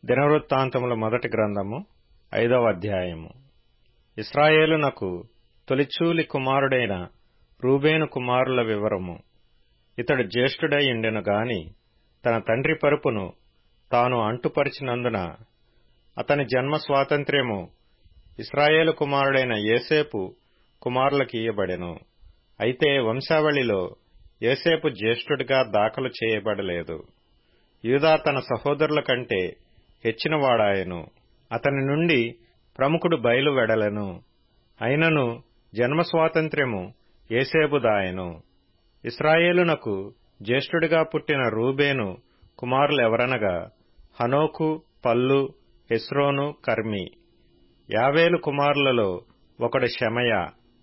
దినవృత్తాంతముల మొదటి గ్రంథము ఐదవ అధ్యాయము ఇస్రాయేలునకు తొలిచూలి కుమారుడైన రూబేను కుమారుల వివరము ఇతడు జ్యేష్ఠుడై ఉండెను గాని తన తండ్రి పరుపును తాను అంటుపరిచినందున అతని జన్మ స్వాతంత్ర్యము ఇస్రాయేలు కుమారుడైన ఏసేపు కుమారులకు ఇయ్యబడెను అయితే వంశావళిలో ఏసేపు జ్యేష్ఠుడిగా దాఖలు చేయబడలేదు యూదా తన సహోదరుల కంటే హెచ్చినవాడాయెను అతని నుండి ప్రముఖుడు బయలు వెడలెను అయినను జన్మ స్వాతంత్ర్యము ఏసేబుదాయెను ఇస్రాయేలునకు జ్యేష్ఠుడిగా పుట్టిన రూబేను కుమారులెవరనగా హనోకు పల్లు హెస్రోను కర్మి యావేలు కుమారులలో ఒకడు షమయ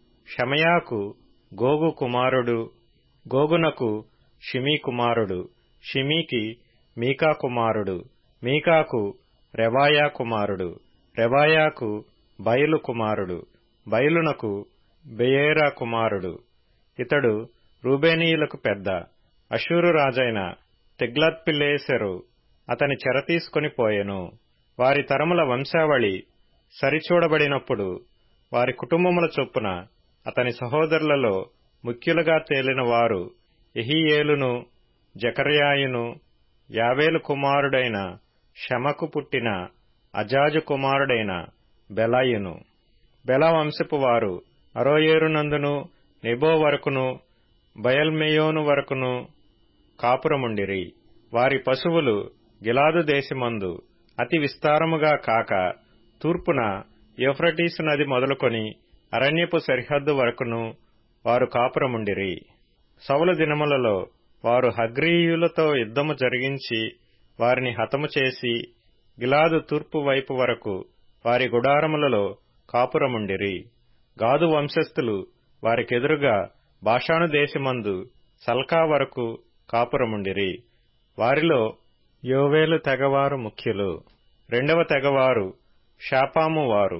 షమయాకు గోగు కుమారుడు గోగునకు షిమీ కుమారుడు షిమీకి మీకా కుమారుడు మీకాకు రెవాయా కుమారుడు రెవాయాకు బయలు కుమారుడు బయలునకు బెయేరా కుమారుడు ఇతడు రూబేనీయులకు పెద్ద అషూరు రాజైన తిగ్లత్పిలేసెరు అతని చెర తీసుకుని పోయెను వారి తరముల వంశావళి సరిచూడబడినప్పుడు వారి కుటుంబముల చొప్పున అతని సహోదరులలో ముఖ్యులుగా తేలిన వారు ఎహియేలును జకర్యాయును యావేలు కుమారుడైన షమకు పుట్టిన అజాజు కుమారుడైన బెలాయును బెల వంశపు వారు అరోయేరునందును నెబో వరకును బయల్మెయోను వరకును కాపురముండిరి వారి పశువులు గిలాదు దేశమందు అతి విస్తారముగా కాక తూర్పున యూఫ్రటీసు నది మొదలుకొని అరణ్యపు సరిహద్దు వరకును వారు కాపురముండిరి సౌల దినములలో వారు హగ్రీయులతో యుద్ధము జరిగించి వారిని హతము చేసి గిలాదు తూర్పు వైపు వరకు వారి గుడారములలో కాపురముండిరి గాదు వంశస్థులు వారికెదురుగా భాషాను దేశమందు సల్కా వరకు కాపురముండిరి వారిలో యోవేలు తెగవారు ముఖ్యులు రెండవ తెగవారు షాపాము వారు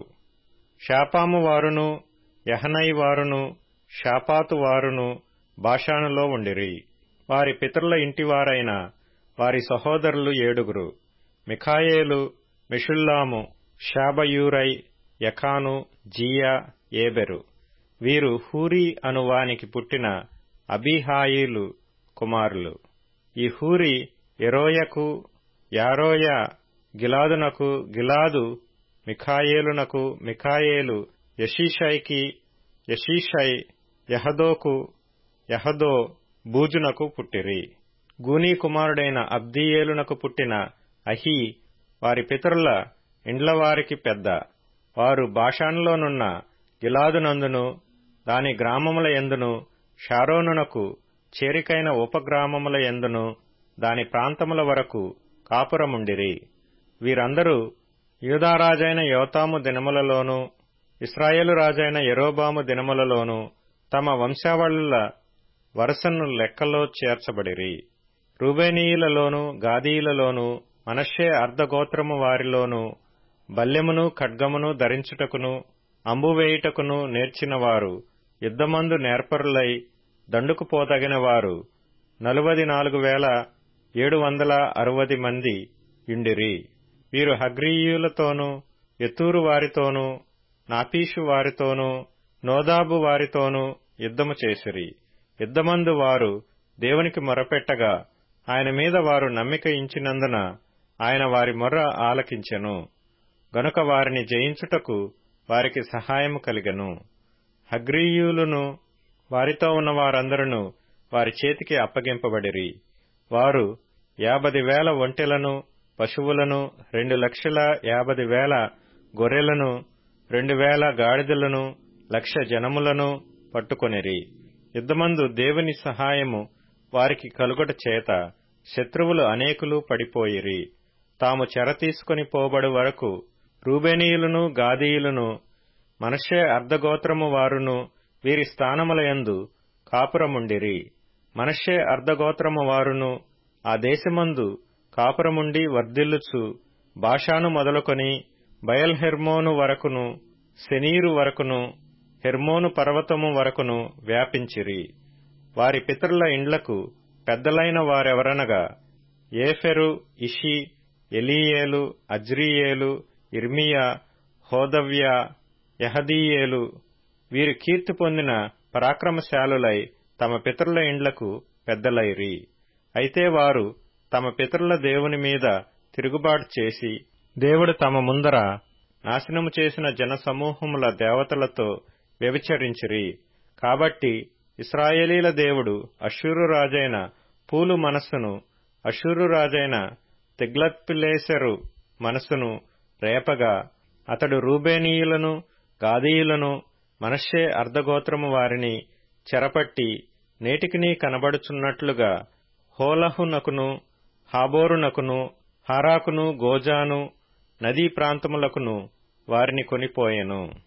షాపాము వారును యహనై వారును షాపాతు వారును భాషానులో ఉండిరి వారి పితరుల ఇంటివారైన వారి సహోదరులు ఏడుగురు మిఖాయేలు మిషుల్లాము షాబయూరై యఖాను జియా ఏబెరు వీరు హూరీ అనువానికి పుట్టిన అబీహాయిలు కుమారులు ఈ హూరి ఎరోయకు యారోయ గిలాదునకు గిలాదు మిఖాయేలునకు మిఖాయేలు యషీషైకి యషీషై యహదోకు యహదో బూజునకు పుట్టిరి గూనీ కుమారుడైన అబ్దీయేలునకు పుట్టిన అహీ వారి పితరుల ఇండ్లవారికి పెద్ద వారు భాషాన్లోనున్న గిలాదునందును దాని గ్రామముల ఎందును షారోనునకు చేరికైన ఉపగ్రామముల ఎందును దాని ప్రాంతముల వరకు కాపురముండిరి వీరందరూ యూదారాజైన యోతాము దినములలోనూ ఇస్రాయేలు రాజైన యరోబాము దినములలోనూ తమ వంశావళుల వరుసను లెక్కలో చేర్చబడిరి రూబేనీయులలోను గాదీయులలోను మనషే అర్ధగోత్రము వారిలోను బల్యమును ఖడ్గమును ధరించుటకును అంబువేయుటకును నేర్చినవారు యుద్ధమందు నేర్పరులై దండుకుపోదగిన వారు నలువది నాలుగు వేల ఏడు వందల అరవది మంది యుండిరి వీరు హగ్రీయులతోనూ ఎతూరు వారితోనూ నాపీషు వారితోనూ నోదాబు వారితోనూ యుద్ధము చేసిరి యుద్ధమందు వారు దేవునికి మొరపెట్టగా ఆయన మీద వారు నమ్మిక ఇంచినందున ఆయన వారి మొర్ర ఆలకించెను గనుక వారిని జయించుటకు వారికి సహాయము కలిగెను హగ్రీయులును వారితో ఉన్న వారందరూ వారి చేతికి అప్పగింపబడిరి వారు యాభది వేల ఒంటెలను పశువులను రెండు లక్షల యాభది వేల గొర్రెలను రెండు వేల గాడిదలను లక్ష జనములను పట్టుకొనిరి యుద్ధమందు దేవుని సహాయము వారికి కలుగట చేత శత్రువులు అనేకులు పడిపోయిరి తాము చెర తీసుకుని పోబడు వరకు రూబేనీయులను గాదీయులను మనషే అర్ధగోత్రము వారును వీరి స్థానములయందు కాపురముండిరి మనషే అర్ధగోత్రము వారును ఆ దేశమందు కాపురముండి వర్ధిల్లుచు భాషాను మొదలుకొని బయల్హెర్మోను వరకును శనీరు వరకును హెర్మోను పర్వతము వరకును వ్యాపించిరి వారి పితరుల ఇండ్లకు పెద్దలైన వారెవరనగా ఏఫెరు ఇషి ఎలీయేలు అజ్రియేలు ఇర్మియా హోదవ్య యహదీయేలు వీరు కీర్తి పొందిన పరాక్రమశాలులై తమ పితరుల ఇండ్లకు పెద్దలైరి అయితే వారు తమ పితరుల దేవుని మీద తిరుగుబాటు చేసి దేవుడు తమ ముందర నాశనము చేసిన జనసమూహముల దేవతలతో వ్యభిచరించిరి కాబట్టి ఇస్రాయేలీల దేవుడు అషూరు రాజైన పూలు మనస్సును అషూరు రాజైన తిగ్లత్పిలేసెరు మనస్సును రేపగా అతడు రూబేనీయులను గాదీయులను మనషే అర్ధగోత్రము వారిని చెరపట్టి నేటికినీ కనబడుచున్నట్లుగా హోలహునకును హాబోరునకును హారాకును గోజాను నదీ ప్రాంతములకును వారిని కొనిపోయెను